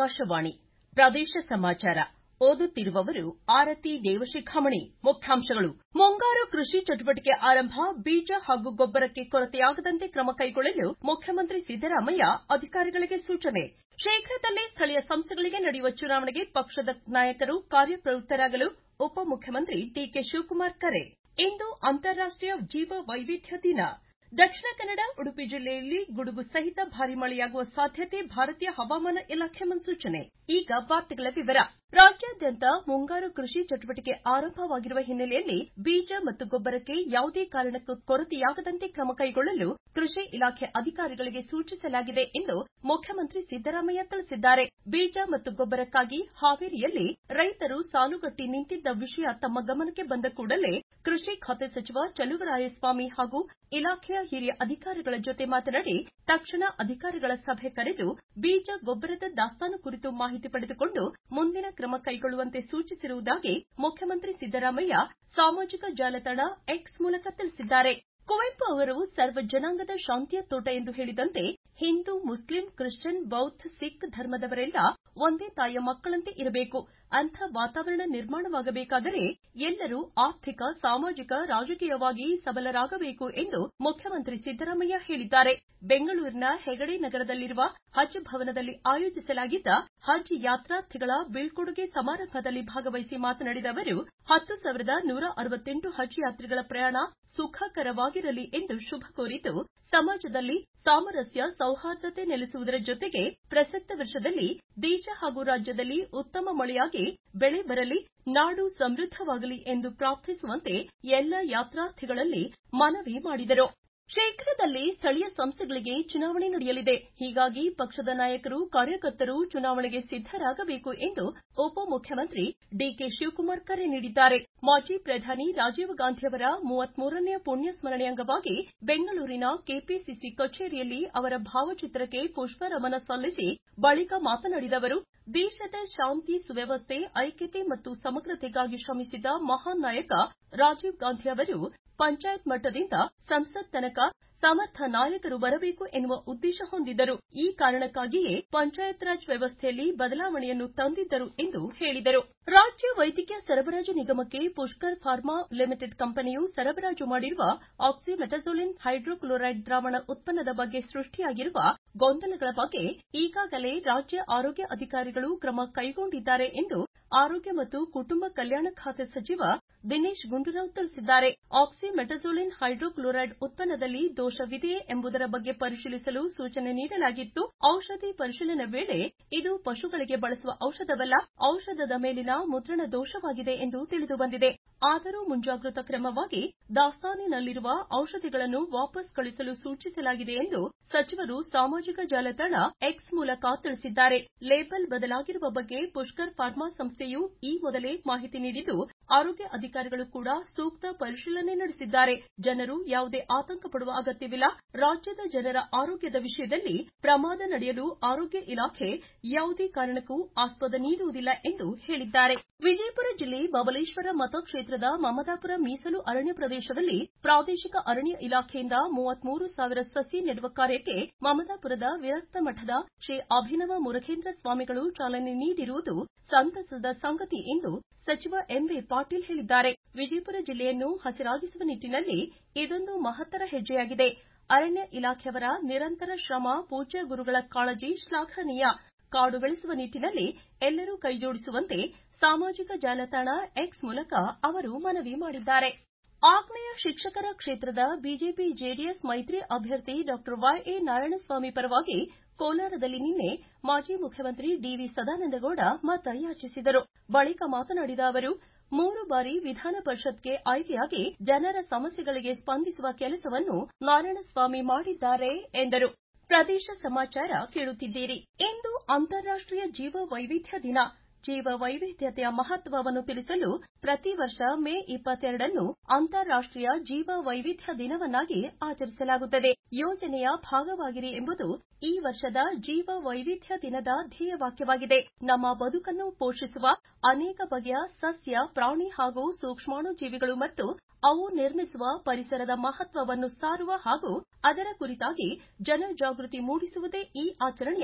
ಆಕಾಶವಾಣಿ ಪ್ರದೇಶ ಸಮಾಚಾರ ಓದುತ್ತಿರುವವರು ಆರತಿ ದೇವಶಿಖಾಮಣಿ ಮುಖ್ಯಾಂಶಗಳು ಮುಂಗಾರು ಕೃಷಿ ಚಟುವಟಿಕೆ ಆರಂಭ ಬೀಜ ಹಾಗೂ ಗೊಬ್ಬರಕ್ಕೆ ಕೊರತೆಯಾಗದಂತೆ ಕ್ರಮ ಕೈಗೊಳ್ಳಲು ಮುಖ್ಯಮಂತ್ರಿ ಸಿದ್ದರಾಮಯ್ಯ ಅಧಿಕಾರಿಗಳಿಗೆ ಸೂಚನೆ ಶೀಘ್ರದಲ್ಲೇ ಸ್ಥಳೀಯ ಸಂಸ್ಥೆಗಳಿಗೆ ನಡೆಯುವ ಚುನಾವಣೆಗೆ ಪಕ್ಷದ ನಾಯಕರು ಕಾರ್ಯಪ್ರವೃತ್ತರಾಗಲು ಉಪಮುಖ್ಯಮಂತ್ರಿ ಡಿಕೆ ಶಿವಕುಮಾರ್ ಕರೆ ಇಂದು ಅಂತಾರಾಷ್ಟೀಯ ಜೀವ ವೈವಿಧ್ಯ ದಿನ ದಕ್ಷಿಣ ಕನ್ನಡ ಉಡುಪಿ ಜಿಲ್ಲೆಯಲ್ಲಿ ಗುಡುಗು ಸಹಿತ ಭಾರೀ ಮಳೆಯಾಗುವ ಸಾಧ್ಯತೆ ಭಾರತೀಯ ಹವಾಮಾನ ಇಲಾಖೆ ಮುನ್ಸೂಚನೆ ಈಗ ವಾರ್ತೆಗಳ ವಿವರ ರಾಜ್ಯಾದ್ಯಂತ ಮುಂಗಾರು ಕೃಷಿ ಚಟುವಟಿಕೆ ಆರಂಭವಾಗಿರುವ ಹಿನ್ನೆಲೆಯಲ್ಲಿ ಬೀಜ ಮತ್ತು ಗೊಬ್ಬರಕ್ಕೆ ಯಾವುದೇ ಕಾರಣಕ್ಕೂ ಕೊರತೆಯಾಗದಂತೆ ಕ್ರಮ ಕೈಗೊಳ್ಳಲು ಕೃಷಿ ಇಲಾಖೆ ಅಧಿಕಾರಿಗಳಿಗೆ ಸೂಚಿಸಲಾಗಿದೆ ಎಂದು ಮುಖ್ಯಮಂತ್ರಿ ಸಿದ್ದರಾಮಯ್ಯ ತಿಳಿಸಿದ್ದಾರೆ ಬೀಜ ಮತ್ತು ಗೊಬ್ಬರಕ್ಕಾಗಿ ಹಾವೇರಿಯಲ್ಲಿ ರೈತರು ಸಾಲುಗಟ್ಟಿ ನಿಂತಿದ್ದ ವಿಷಯ ತಮ್ಮ ಗಮನಕ್ಕೆ ಬಂದ ಕೂಡಲೇ ಕೃಷಿ ಖಾತೆ ಸಚಿವ ಚಲುವರಾಯಸ್ವಾಮಿ ಹಾಗೂ ಇಲಾಖೆಯ ಹಿರಿಯ ಅಧಿಕಾರಿಗಳ ಜೊತೆ ಮಾತನಾಡಿ ತಕ್ಷಣ ಅಧಿಕಾರಿಗಳ ಸಭೆ ಕರೆದು ಬೀಜ ಗೊಬ್ಬರದ ದಾಸ್ತಾನು ಕುರಿತು ಮಾಹಿತಿ ಪಡೆದುಕೊಂಡು ಮುಂದಿನ ಕ್ರಮ ಕೈಗೊಳ್ಳುವಂತೆ ಸೂಚಿಸಿರುವುದಾಗಿ ಮುಖ್ಯಮಂತ್ರಿ ಸಿದ್ದರಾಮಯ್ಯ ಸಾಮಾಜಿಕ ಜಾಲತಾಣ ಎಕ್ಸ್ ಮೂಲಕ ತಿಳಿಸಿದ್ದಾರೆ ಕುವೆಂಪು ಅವರು ಸರ್ವ ಜನಾಂಗದ ಶಾಂತಿಯ ತೋಟ ಎಂದು ಹೇಳಿದಂತೆ ಹಿಂದೂ ಮುಸ್ಲಿಂ ಕ್ರಿಶ್ಚಿಯನ್ ಬೌದ್ಧ ಸಿಖ್ ಧರ್ಮದವರೆಲ್ಲ ಒಂದೇ ತಾಯಿಯ ಮಕ್ಕಳಂತೆ ಇರಬೇಕು ಅಂಥ ವಾತಾವರಣ ನಿರ್ಮಾಣವಾಗಬೇಕಾದರೆ ಎಲ್ಲರೂ ಆರ್ಥಿಕ ಸಾಮಾಜಿಕ ರಾಜಕೀಯವಾಗಿ ಸಬಲರಾಗಬೇಕು ಎಂದು ಮುಖ್ಯಮಂತ್ರಿ ಸಿದ್ದರಾಮಯ್ಯ ಹೇಳಿದ್ದಾರೆ ಬೆಂಗಳೂರಿನ ಹೆಗಡೆ ನಗರದಲ್ಲಿರುವ ಹಜ್ ಭವನದಲ್ಲಿ ಆಯೋಜಿಸಲಾಗಿದ್ದ ಹಜ್ ಯಾತ್ರಾರ್ಥಿಗಳ ಬೀಳ್ಕೊಡುಗೆ ಸಮಾರಂಭದಲ್ಲಿ ಭಾಗವಹಿಸಿ ಮಾತನಾಡಿದ ಅವರು ಹತ್ತು ಸಾವಿರದ ನೂರ ಅರವತ್ತೆಂಟು ಹಜ್ ಯಾತ್ರಿಗಳ ಪ್ರಯಾಣ ಸುಖಕರವಾಗಿರಲಿ ಎಂದು ಶುಭ ಕೋರಿದ್ದು ಸಮಾಜದಲ್ಲಿ ಸಾಮರಸ್ಯ ಸೌಹಾರ್ದತೆ ನೆಲೆಸುವುದರ ಜೊತೆಗೆ ಪ್ರಸಕ್ತ ವರ್ಷದಲ್ಲಿ ದೇಶ ಹಾಗೂ ರಾಜ್ಯದಲ್ಲಿ ಉತ್ತಮ ಮಳೆಯಾಗಿ ಬೆಳೆ ಬರಲಿ ನಾಡು ಸಮೃದ್ಧವಾಗಲಿ ಎಂದು ಪ್ರಾರ್ಥಿಸುವಂತೆ ಎಲ್ಲ ಯಾತ್ರಾರ್ಥಿಗಳಲ್ಲಿ ಮನವಿ ಮಾಡಿದರು ಶೀಘ್ರದಲ್ಲೇ ಸ್ಥಳೀಯ ಸಂಸ್ಥೆಗಳಿಗೆ ಚುನಾವಣೆ ನಡೆಯಲಿದೆ ಹೀಗಾಗಿ ಪಕ್ಷದ ನಾಯಕರು ಕಾರ್ಯಕರ್ತರು ಚುನಾವಣೆಗೆ ಸಿದ್ದರಾಗಬೇಕು ಎಂದು ಉಪಮುಖ್ಯಮಂತ್ರಿ ಡಿಕೆ ಶಿವಕುಮಾರ್ ಕರೆ ನೀಡಿದ್ದಾರೆ ಮಾಜಿ ಪ್ರಧಾನಿ ರಾಜೀವ್ ಗಾಂಧಿಯವರ ಮೂವತ್ಮೂರನೇ ಪುಣ್ಯಸ್ಮರಣೆ ಅಂಗವಾಗಿ ಬೆಂಗಳೂರಿನ ಕೆಪಿಸಿಸಿ ಕಚೇರಿಯಲ್ಲಿ ಅವರ ಭಾವಚಿತ್ರಕ್ಕೆ ಪುಷ್ಪನಮನ ಸಲ್ಲಿಸಿ ಬಳಿಕ ಮಾತನಾಡಿದ ಅವರು ದೇಶದ ಶಾಂತಿ ಸುವ್ಯವಸ್ಥೆ ಐಕ್ಯತೆ ಮತ್ತು ಸಮಗ್ರತೆಗಾಗಿ ಶ್ರಮಿಸಿದ ಮಹಾನ್ ನಾಯಕ ರಾಜೀವ್ ಗಾಂಧಿ ಅವರು ಪಂಚಾಯತ್ ಮಟ್ಟದಿಂದ ಸಂಸತ್ ತನಕ ಸಮರ್ಥ ನಾಯಕರು ಬರಬೇಕು ಎನ್ನುವ ಉದ್ದೇಶ ಹೊಂದಿದ್ದರು ಈ ಕಾರಣಕ್ಕಾಗಿಯೇ ಪಂಚಾಯತ್ ರಾಜ್ ವ್ಯವಸ್ಥೆಯಲ್ಲಿ ಬದಲಾವಣೆಯನ್ನು ತಂದಿದ್ದರು ಎಂದು ಹೇಳಿದರು ರಾಜ್ಯ ವೈದ್ಯಕೀಯ ಸರಬರಾಜು ನಿಗಮಕ್ಕೆ ಪುಷ್ಕರ್ ಫಾರ್ಮಾ ಲಿಮಿಟೆಡ್ ಕಂಪನಿಯು ಸರಬರಾಜು ಮಾಡಿರುವ ಆಕ್ಸಿಮೆಟಜೋಲಿನ್ ಹೈಡ್ರೋಕ್ಲೋರೈಡ್ ದ್ರಾವಣ ಉತ್ಪನ್ನದ ಬಗ್ಗೆ ಸೃಷ್ಟಿಯಾಗಿರುವ ಗೊಂದಲಗಳ ಬಗ್ಗೆ ಈಗಾಗಲೇ ರಾಜ್ಯ ಆರೋಗ್ಯ ಅಧಿಕಾರಿಗಳು ಕ್ರಮ ಕೈಗೊಂಡಿದ್ದಾರೆ ಎಂದು ಆರೋಗ್ಯ ಮತ್ತು ಕುಟುಂಬ ಕಲ್ಯಾಣ ಖಾತೆ ಸಚಿವ ದಿನೇಶ್ ಗುಂಡೂರಾವ್ ತಿಳಿಸಿದ್ದಾರೆ ಆಕ್ಸಿಮೆಟಜೋಲಿನ್ ಹೈಡ್ರೋಕ್ಲೋರೈಡ್ ಉತ್ಪನ್ನದಲ್ಲಿ ದೋಷವಿದೆಯೇ ಎಂಬುದರ ಬಗ್ಗೆ ಪರಿಶೀಲಿಸಲು ಸೂಚನೆ ನೀಡಲಾಗಿತ್ತು ಔಷಧಿ ಪರಿಶೀಲನೆ ವೇಳೆ ಇದು ಪಶುಗಳಿಗೆ ಬಳಸುವ ಔಷಧವಲ್ಲ ಔಷಧದ ಮೇಲಿನ ಮುದ್ರಣ ದೋಷವಾಗಿದೆ ಎಂದು ತಿಳಿದು ಬಂದಿದೆ ಆದರೂ ಮುಂಜಾಗ್ರತಾ ಕ್ರಮವಾಗಿ ದಾಸ್ತಾನಿನಲ್ಲಿರುವ ಔಷಧಿಗಳನ್ನು ವಾಪಸ್ ಕಳಿಸಲು ಸೂಚಿಸಲಾಗಿದೆ ಎಂದು ಸಚಿವರು ಸಾಮಾಜಿಕ ಜಾಲತಾಣ ಎಕ್ಸ್ ಮೂಲಕ ತಿಳಿಸಿದ್ದಾರೆ ಲೇಬಲ್ ಬದಲಾಗಿರುವ ಬಗ್ಗೆ ಪುಷ್ಕರ್ ಫಾರ್ಮಾ ಸಂಸ್ಥೆಯು ಈ ಮೊದಲೇ ಮಾಹಿತಿ ನೀಡಿದ್ದು ಆರೋಗ್ಯ ಅಧಿಕಾರಿಗಳು ಕೂಡ ಸೂಕ್ತ ಪರಿಶೀಲನೆ ನಡೆಸಿದ್ದಾರೆ ಜನರು ಯಾವುದೇ ಆತಂಕ ಪಡುವ ಅಗತ್ಯವಿಲ್ಲ ರಾಜ್ಯದ ಜನರ ಆರೋಗ್ಯದ ವಿಷಯದಲ್ಲಿ ಪ್ರಮಾದ ನಡೆಯಲು ಆರೋಗ್ಯ ಇಲಾಖೆ ಯಾವುದೇ ಕಾರಣಕ್ಕೂ ಆಸ್ಪದ ನೀಡುವುದಿಲ್ಲ ಎಂದು ಹೇಳಿದ್ದಾರೆ ವಿಜಯಪುರ ಜಿಲ್ಲೆ ಬಬಲೇಶ್ವರ ಮತಕ್ಷೇತ್ರದ ಮಮದಾಪುರ ಮೀಸಲು ಅರಣ್ಯ ಪ್ರದೇಶದಲ್ಲಿ ಪ್ರಾದೇಶಿಕ ಅರಣ್ಯ ಇಲಾಖೆಯಿಂದ ಮೂವತ್ಮೂರು ಸಾವಿರ ಸಸಿ ನೆಡುವ ಕಾರ್ಯಕ್ಕೆ ಮಮದಾಪುರದ ವಿರಕ್ತ ಮಠದ ಶ್ರೀ ಅಭಿನವ ಮುರುಘೇಂದ್ರ ಸ್ವಾಮಿಗಳು ಚಾಲನೆ ನೀಡಿರುವುದು ಸಂತಸದ ಸಂಗತಿ ಎಂದು ಸಚಿವ ಎಂಬಿ ಪಾಟೀಲ್ ಹೇಳಿದ್ದಾರೆ ವಿಜಯಪುರ ಜಿಲ್ಲೆಯನ್ನು ಹಸಿರಾಗಿಸುವ ನಿಟ್ಟನಲ್ಲಿ ಇದೊಂದು ಮಹತ್ತರ ಹೆಜ್ಜೆಯಾಗಿದೆ ಅರಣ್ಯ ಇಲಾಖೆಯವರ ನಿರಂತರ ಶ್ರಮ ಪೂಜ್ಯ ಗುರುಗಳ ಕಾಳಜಿ ಶ್ಲಾಘನೀಯ ಕಾಡು ಬೆಳೆಸುವ ನಿಟ್ಟನಲ್ಲಿ ಎಲ್ಲರೂ ಕೈಜೋಡಿಸುವಂತೆ ಸಾಮಾಜಿಕ ಜಾಲತಾಣ ಎಕ್ಸ್ ಮೂಲಕ ಅವರು ಮನವಿ ಮಾಡಿದ್ದಾರೆ ಆಗ್ನೇಯ ಶಿಕ್ಷಕರ ಕ್ಷೇತ್ರದ ಬಿಜೆಪಿ ಜೆಡಿಎಸ್ ಮೈತ್ರಿ ಅಭ್ಯರ್ಥಿ ಡಾಕ್ಟರ್ ವೈಎ ನಾರಾಯಣಸ್ವಾಮಿ ಪರವಾಗಿ ಕೋಲಾರದಲ್ಲಿ ನಿನ್ನೆ ಮಾಜಿ ಮುಖ್ಯಮಂತ್ರಿ ಡಿವಿ ಸದಾನಂದಗೌಡ ಮತ ಯಾಚಿಸಿದರು ಬಳಿಕ ಮಾತನಾಡಿದ ಅವರು ಮೂರು ಬಾರಿ ವಿಧಾನ ಪರಿಷತ್ಗೆ ಆಯ್ಕೆಯಾಗಿ ಜನರ ಸಮಸ್ಯೆಗಳಿಗೆ ಸ್ಪಂದಿಸುವ ಕೆಲಸವನ್ನು ನಾರಾಯಣಸ್ವಾಮಿ ಮಾಡಿದ್ದಾರೆ ಎಂದರು ಪ್ರದೇಶ ಸಮಾಚಾರ ಕೇಳುತ್ತಿದ್ದೀರಿ ಇಂದು ಅಂತಾರಾಷ್ಟೀಯ ಜೀವ ವೈವಿಧ್ಯ ದಿನ ಜೀವ ವೈವಿಧ್ಯತೆಯ ಮಹತ್ವವನ್ನು ತಿಳಿಸಲು ಪ್ರತಿ ವರ್ಷ ಮೇ ಇಪ್ಪತ್ತೆರಡನ್ನು ಅಂತಾರಾಷ್ಟೀಯ ಜೀವ ವೈವಿಧ್ಯ ದಿನವನ್ನಾಗಿ ಆಚರಿಸಲಾಗುತ್ತದೆ ಯೋಜನೆಯ ಭಾಗವಾಗಿರಿ ಎಂಬುದು ಈ ವರ್ಷದ ಜೀವ ವೈವಿಧ್ಯ ದಿನದ ಧ್ಯೇಯವಾಕ್ಯವಾಗಿದೆ ನಮ್ಮ ಬದುಕನ್ನು ಪೋಷಿಸುವ ಅನೇಕ ಬಗೆಯ ಸಸ್ಯ ಪ್ರಾಣಿ ಹಾಗೂ ಸೂಕ್ಷ್ಮಾಣು ಜೀವಿಗಳು ಮತ್ತು ಅವು ನಿರ್ಮಿಸುವ ಪರಿಸರದ ಮಹತ್ವವನ್ನು ಸಾರುವ ಹಾಗೂ ಅದರ ಕುರಿತಾಗಿ ಜನಜಾಗೃತಿ ಮೂಡಿಸುವುದೇ ಈ ಆಚರಣೆಯ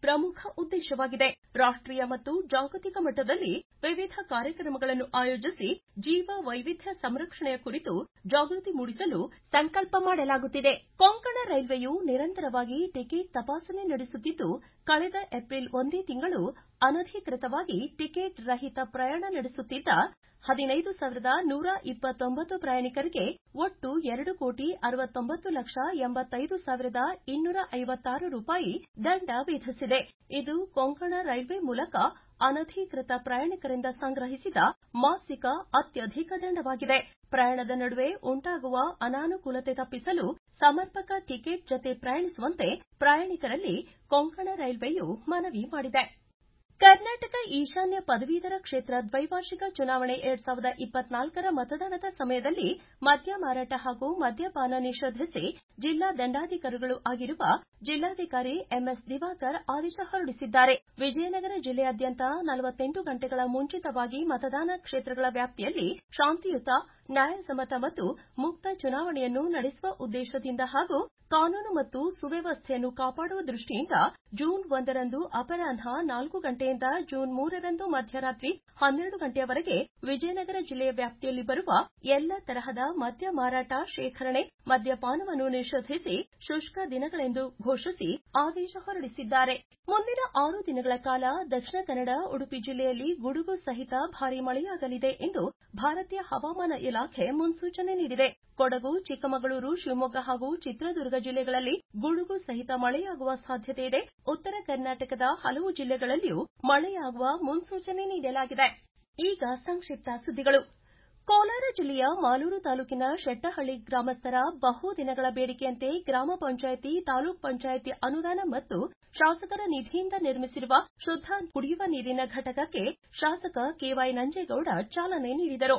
ಪ್ರಮುಖ ಉದ್ದೇಶವಾಗಿದೆ ರಾಷ್ಟೀಯ ಮತ್ತು ಜಾಗತಿಕ ಮಟ್ಟದಲ್ಲಿ ವಿವಿಧ ಕಾರ್ಯಕ್ರಮಗಳನ್ನು ಆಯೋಜಿಸಿ ಜೀವ ವೈವಿಧ್ಯ ಸಂರಕ್ಷಣೆಯ ಕುರಿತು ಜಾಗೃತಿ ಮೂಡಿಸಲು ಸಂಕಲ್ಪ ಮಾಡಲಾಗುತ್ತಿದೆ ಕೊಂಕಣ ರೈಲ್ವೆಯು ನಿರಂತರವಾಗಿ ಟಿಕೆಟ್ ತಪಾಸಣೆ ನಡೆಸುತ್ತಿದ್ದು ಕಳೆದ ಏಪ್ರಿಲ್ ಒಂದೇ ತಿಂಗಳು ಅನಧಿಕೃತವಾಗಿ ಟಿಕೆಟ್ ರಹಿತ ಪ್ರಯಾಣ ನಡೆಸುತ್ತಿದ್ದ ಹದಿನೈದು ಸಾವಿರದ ನೂರ ಇಪ್ಪತ್ತೊಂಬತ್ತು ಪ್ರಯಾಣಿಕರಿಗೆ ಒಟ್ಟು ಎರಡು ಕೋಟಿ ಅರವತ್ತೊಂಬತ್ತು ಲಕ್ಷ ಎಂಬತ್ತೈದು ಸಾವಿರದ ಇನ್ನೂರ ಐವತ್ತಾರು ರೂಪಾಯಿ ದಂಡ ವಿಧಿಸಿದೆ ಇದು ಕೊಂಕಣ ರೈಲ್ವೆ ಮೂಲಕ ಅನಧಿಕೃತ ಪ್ರಯಾಣಿಕರಿಂದ ಸಂಗ್ರಹಿಸಿದ ಮಾಸಿಕ ಅತ್ಯಧಿಕ ದಂಡವಾಗಿದೆ ಪ್ರಯಾಣದ ನಡುವೆ ಉಂಟಾಗುವ ಅನಾನುಕೂಲತೆ ತಪ್ಪಿಸಲು ಸಮರ್ಪಕ ಟಿಕೆಟ್ ಜತೆ ಪ್ರಯಾಣಿಸುವಂತೆ ಪ್ರಯಾಣಿಕರಲ್ಲಿ ಕೊಂಕಣ ರೈಲ್ವೆಯು ಮನವಿ ಮಾಡಿದೆ ಕರ್ನಾಟಕ ಈಶಾನ್ಯ ಪದವೀಧರ ಕ್ಷೇತ್ರ ದ್ವೈವಾರ್ಷಿಕ ಚುನಾವಣೆ ಎರಡ್ ಸಾವಿರದ ಇಪ್ಪತ್ನಾಲ್ಕರ ಮತದಾನದ ಸಮಯದಲ್ಲಿ ಮದ್ಯ ಮಾರಾಟ ಹಾಗೂ ಮದ್ಯಪಾನ ನಿಷೇಧಿಸಿ ಜಿಲ್ಲಾ ದಂಡಾಧಿಕಾರಿಗಳೂ ಆಗಿರುವ ಜಿಲ್ಲಾಧಿಕಾರಿ ಎಂಎಸ್ ದಿವಾಕರ್ ಆದೇಶ ಹೊರಡಿಸಿದ್ದಾರೆ ವಿಜಯನಗರ ಜಿಲ್ಲೆಯಾದ್ಯಂತ ನಲವತ್ತೆಂಟು ಗಂಟೆಗಳ ಮುಂಚಿತವಾಗಿ ಮತದಾನ ಕ್ಷೇತ್ರಗಳ ವ್ಯಾಪ್ತಿಯಲ್ಲಿ ಶಾಂತಿಯುತ ನ್ಯಾಯಸಮ್ಮತ ಮತ್ತು ಮುಕ್ತ ಚುನಾವಣೆಯನ್ನು ನಡೆಸುವ ಉದ್ದೇಶದಿಂದ ಹಾಗೂ ಕಾನೂನು ಮತ್ತು ಸುವ್ಯವಸ್ಥೆಯನ್ನು ಕಾಪಾಡುವ ದೃಷ್ಟಿಯಿಂದ ಜೂನ್ ಒಂದರಂದು ಅಪರಾಹ್ನ ನಾಲ್ಕು ಗಂಟೆಯಿಂದ ಜೂನ್ ಮೂರರಂದು ಮಧ್ಯರಾತ್ರಿ ಹನ್ನೆರಡು ಗಂಟೆಯವರೆಗೆ ವಿಜಯನಗರ ಜಿಲ್ಲೆಯ ವ್ಯಾಪ್ತಿಯಲ್ಲಿ ಬರುವ ಎಲ್ಲ ತರಹದ ಮದ್ಯ ಮಾರಾಟ ಶೇಖರಣೆ ಮದ್ಯಪಾನವನ್ನು ನಿಷೇಧಿಸಿ ಶುಷ್ಕ ದಿನಗಳೆಂದು ಘೋಷಿಸಿ ಆದೇಶ ಹೊರಡಿಸಿದ್ದಾರೆ ಮುಂದಿನ ಆರು ದಿನಗಳ ಕಾಲ ದಕ್ಷಿಣ ಕನ್ನಡ ಉಡುಪಿ ಜಿಲ್ಲೆಯಲ್ಲಿ ಗುಡುಗು ಸಹಿತ ಭಾರೀ ಮಳೆಯಾಗಲಿದೆ ಎಂದು ಭಾರತೀಯ ಹವಾಮಾನ ಇಲಾಖೆ ಮುನ್ಸೂಚನೆ ನೀಡಿದೆ ಕೊಡಗು ಚಿಕ್ಕಮಗಳೂರು ಶಿವಮೊಗ್ಗ ಹಾಗೂ ಚಿತ್ರದುರ್ಗ ಜಿಲ್ಲೆಗಳಲ್ಲಿ ಗುಡುಗು ಸಹಿತ ಮಳೆಯಾಗುವ ಸಾಧ್ಯತೆ ಇದೆ ಉತ್ತರ ಕರ್ನಾಟಕದ ಹಲವು ಜಿಲ್ಲೆಗಳಲ್ಲಿಯೂ ಮಳೆಯಾಗುವ ಮುನ್ಸೂಚನೆ ನೀಡಲಾಗಿದೆ ಈಗ ಸಂಕ್ಷಿಪ್ತ ಸುದ್ದಿಗಳು ಕೋಲಾರ ಜಿಲ್ಲೆಯ ಮಾಲೂರು ತಾಲೂಕಿನ ಶೆಟ್ಟಹಳ್ಳಿ ಗ್ರಾಮಸ್ಥರ ಬಹು ದಿನಗಳ ಬೇಡಿಕೆಯಂತೆ ಗ್ರಾಮ ಪಂಚಾಯಿತಿ ತಾಲೂಕ್ ಪಂಚಾಯಿತಿ ಅನುದಾನ ಮತ್ತು ಶಾಸಕರ ನಿಧಿಯಿಂದ ನಿರ್ಮಿಸಿರುವ ಶುದ್ದ ಕುಡಿಯುವ ನೀರಿನ ಘಟಕಕ್ಕೆ ಶಾಸಕ ಕೆವೈ ನಂಜೇಗೌಡ ಚಾಲನೆ ನೀಡಿದರು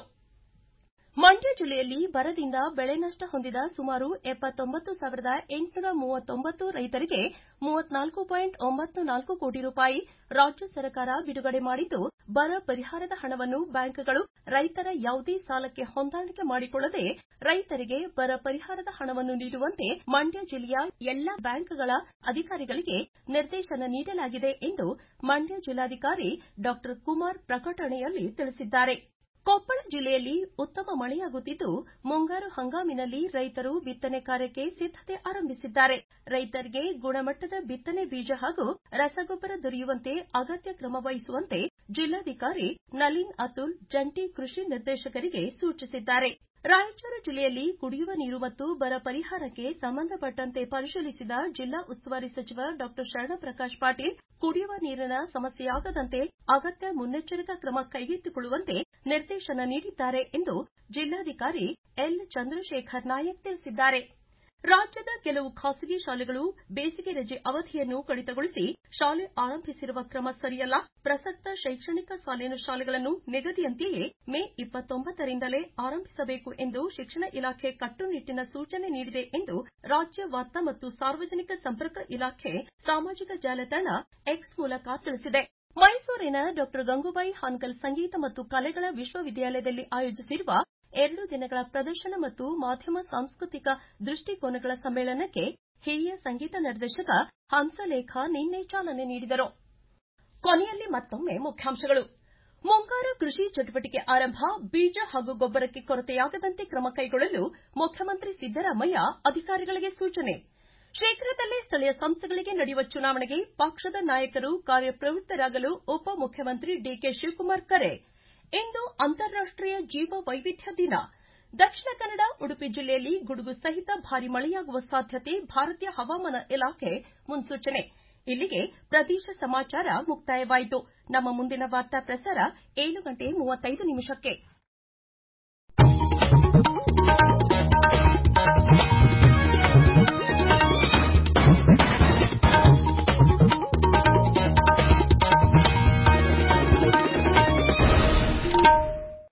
ಮಂಡ್ಯ ಜಿಲ್ಲೆಯಲ್ಲಿ ಬರದಿಂದ ಬೆಳೆ ನಷ್ಟ ಹೊಂದಿದ ಸುಮಾರು ಎಪ್ಪತ್ತೊಂಬತ್ತು ಸಾವಿರದ ಎಂಟುನೂರ ಮೂವತ್ತೊಂಬತ್ತು ರೈತರಿಗೆ ಮೂವತ್ನಾಲ್ಕು ಪಾಯಿಂಟ್ ಒಂಬತ್ತು ನಾಲ್ಕು ಕೋಟಿ ರೂಪಾಯಿ ರಾಜ್ಯ ಸರ್ಕಾರ ಬಿಡುಗಡೆ ಮಾಡಿದ್ದು ಬರ ಪರಿಹಾರದ ಹಣವನ್ನು ಬ್ಯಾಂಕ್ಗಳು ರೈತರ ಯಾವುದೇ ಸಾಲಕ್ಕೆ ಹೊಂದಾಣಿಕೆ ಮಾಡಿಕೊಳ್ಳದೆ ರೈತರಿಗೆ ಬರ ಪರಿಹಾರದ ಹಣವನ್ನು ನೀಡುವಂತೆ ಮಂಡ್ಯ ಜಿಲ್ಲೆಯ ಎಲ್ಲಾ ಬ್ಯಾಂಕ್ಗಳ ಅಧಿಕಾರಿಗಳಿಗೆ ನಿರ್ದೇಶನ ನೀಡಲಾಗಿದೆ ಎಂದು ಮಂಡ್ಯ ಜಿಲ್ಲಾಧಿಕಾರಿ ಡಾ ಕುಮಾರ್ ಪ್ರಕಟಣೆಯಲ್ಲಿ ತಿಳಿಸಿದ್ದಾರೆ ಕೊಪ್ಪಳ ಜಿಲ್ಲೆಯಲ್ಲಿ ಉತ್ತಮ ಮಳೆಯಾಗುತ್ತಿದ್ದು ಮುಂಗಾರು ಹಂಗಾಮಿನಲ್ಲಿ ರೈತರು ಬಿತ್ತನೆ ಕಾರ್ಯಕ್ಕೆ ಸಿದ್ದತೆ ಆರಂಭಿಸಿದ್ದಾರೆ ರೈತರಿಗೆ ಗುಣಮಟ್ಟದ ಬಿತ್ತನೆ ಬೀಜ ಹಾಗೂ ರಸಗೊಬ್ಬರ ದೊರೆಯುವಂತೆ ಅಗತ್ಯ ಕ್ರಮ ವಹಿಸುವಂತೆ ಜಿಲ್ಲಾಧಿಕಾರಿ ನಳಿನ್ ಅತುಲ್ ಜಂಟಿ ಕೃಷಿ ನಿರ್ದೇಶಕರಿಗೆ ಸೂಚಿಸಿದ್ದಾರೆ ರಾಯಚೂರು ಜಿಲ್ಲೆಯಲ್ಲಿ ಕುಡಿಯುವ ನೀರು ಮತ್ತು ಬರ ಪರಿಹಾರಕ್ಕೆ ಸಂಬಂಧಪಟ್ಟಂತೆ ಪರಿಶೀಲಿಸಿದ ಜಿಲ್ಲಾ ಉಸ್ತುವಾರಿ ಸಚಿವ ಡಾ ಶರಣಪ್ರಕಾಶ್ ಪಾಟೀಲ್ ಕುಡಿಯುವ ನೀರಿನ ಸಮಸ್ಯೆಯಾಗದಂತೆ ಅಗತ್ಯ ಮುನ್ನೆಚ್ಚರಿಕಾ ಕ್ರಮ ಕೈಗೆತ್ತಿಕೊಳ್ಳುವಂತೆ ನಿರ್ದೇಶನ ನೀಡಿದ್ದಾರೆ ಎಂದು ಜಿಲ್ಲಾಧಿಕಾರಿ ಎಲ್ ಚಂದ್ರಶೇಖರ್ ನಾಯಕ್ ತಿಳಿಸಿದ್ದಾರೆ ರಾಜ್ಯದ ಕೆಲವು ಖಾಸಗಿ ಶಾಲೆಗಳು ಬೇಸಿಗೆ ರಜೆ ಅವಧಿಯನ್ನು ಕಡಿತಗೊಳಿಸಿ ಶಾಲೆ ಆರಂಭಿಸಿರುವ ಕ್ರಮ ಸರಿಯಲ್ಲ ಪ್ರಸಕ್ತ ಶೈಕ್ಷಣಿಕ ಸಾಲಿನ ಶಾಲೆಗಳನ್ನು ನಿಗದಿಯಂತೆಯೇ ಮೇ ಇಪ್ಪತ್ತೊಂಬತ್ತರಿಂದಲೇ ಆರಂಭಿಸಬೇಕು ಎಂದು ಶಿಕ್ಷಣ ಇಲಾಖೆ ಕಟ್ಟುನಿಟ್ಟಿನ ಸೂಚನೆ ನೀಡಿದೆ ಎಂದು ರಾಜ್ಯ ವಾರ್ತಾ ಮತ್ತು ಸಾರ್ವಜನಿಕ ಸಂಪರ್ಕ ಇಲಾಖೆ ಸಾಮಾಜಿಕ ಜಾಲತಾಣ ಎಕ್ಸ್ ಮೂಲಕ ತಿಳಿಸಿದೆ ಮೈಸೂರಿನ ಡಾ ಗಂಗೂಬಾಯಿ ಹಾನಗಲ್ ಸಂಗೀತ ಮತ್ತು ಕಲೆಗಳ ವಿಶ್ವವಿದ್ಯಾಲಯದಲ್ಲಿ ಆಯೋಜಿಸಿರುವ ಎರಡು ದಿನಗಳ ಪ್ರದರ್ಶನ ಮತ್ತು ಮಾಧ್ಯಮ ಸಾಂಸ್ಕೃತಿಕ ದೃಷ್ಟಿಕೋನಗಳ ಸಮ್ಮೇಳನಕ್ಕೆ ಹಿರಿಯ ಸಂಗೀತ ನಿರ್ದೇಶಕ ಹಂಸಲೇಖ ನಿನ್ನೆ ಚಾಲನೆ ನೀಡಿದರು ಕೊನೆಯಲ್ಲಿ ಮತ್ತೊಮ್ಮೆ ಮುಖ್ಯಾಂಶಗಳು ಮುಂಗಾರು ಕೃಷಿ ಚಟುವಟಿಕೆ ಆರಂಭ ಬೀಜ ಹಾಗೂ ಗೊಬ್ಬರಕ್ಕೆ ಕೊರತೆಯಾಗದಂತೆ ಕ್ರಮ ಕೈಗೊಳ್ಳಲು ಮುಖ್ಯಮಂತ್ರಿ ಸಿದ್ದರಾಮಯ್ಯ ಅಧಿಕಾರಿಗಳಿಗೆ ಸೂಚನೆ ಶೀಘ್ರದಲ್ಲೇ ಸ್ಥಳೀಯ ಸಂಸ್ಥೆಗಳಿಗೆ ನಡೆಯುವ ಚುನಾವಣೆಗೆ ಪಕ್ಷದ ನಾಯಕರು ಕಾರ್ಯಪ್ರವೃತ್ತರಾಗಲು ಉಪಮುಖ್ಯಮಂತ್ರಿ ಡಿಕೆ ಶಿವಕುಮಾರ್ ಕರೆ ಇಂದು ಅಂತಾರಾಷ್ಟೀಯ ಜೀವ ವೈವಿಧ್ಯ ದಿನ ದಕ್ಷಿಣ ಕನ್ನಡ ಉಡುಪಿ ಜಿಲ್ಲೆಯಲ್ಲಿ ಗುಡುಗು ಸಹಿತ ಭಾರೀ ಮಳೆಯಾಗುವ ಸಾಧ್ಯತೆ ಭಾರತೀಯ ಹವಾಮಾನ ಇಲಾಖೆ ಮುನ್ಸೂಚನೆ ಇಲ್ಲಿಗೆ ಪ್ರದೇಶ ಸಮಾಚಾರ ಮುಕ್ತಾಯವಾಯಿತು ನಮ್ಮ ಮುಂದಿನ ವಾರ್ತಾ ಪ್ರಸಾರ ಏಳು ಗಂಟೆ ಮೂವತ್ತೈದು ನಿಮಿಷಕ್ಕೆ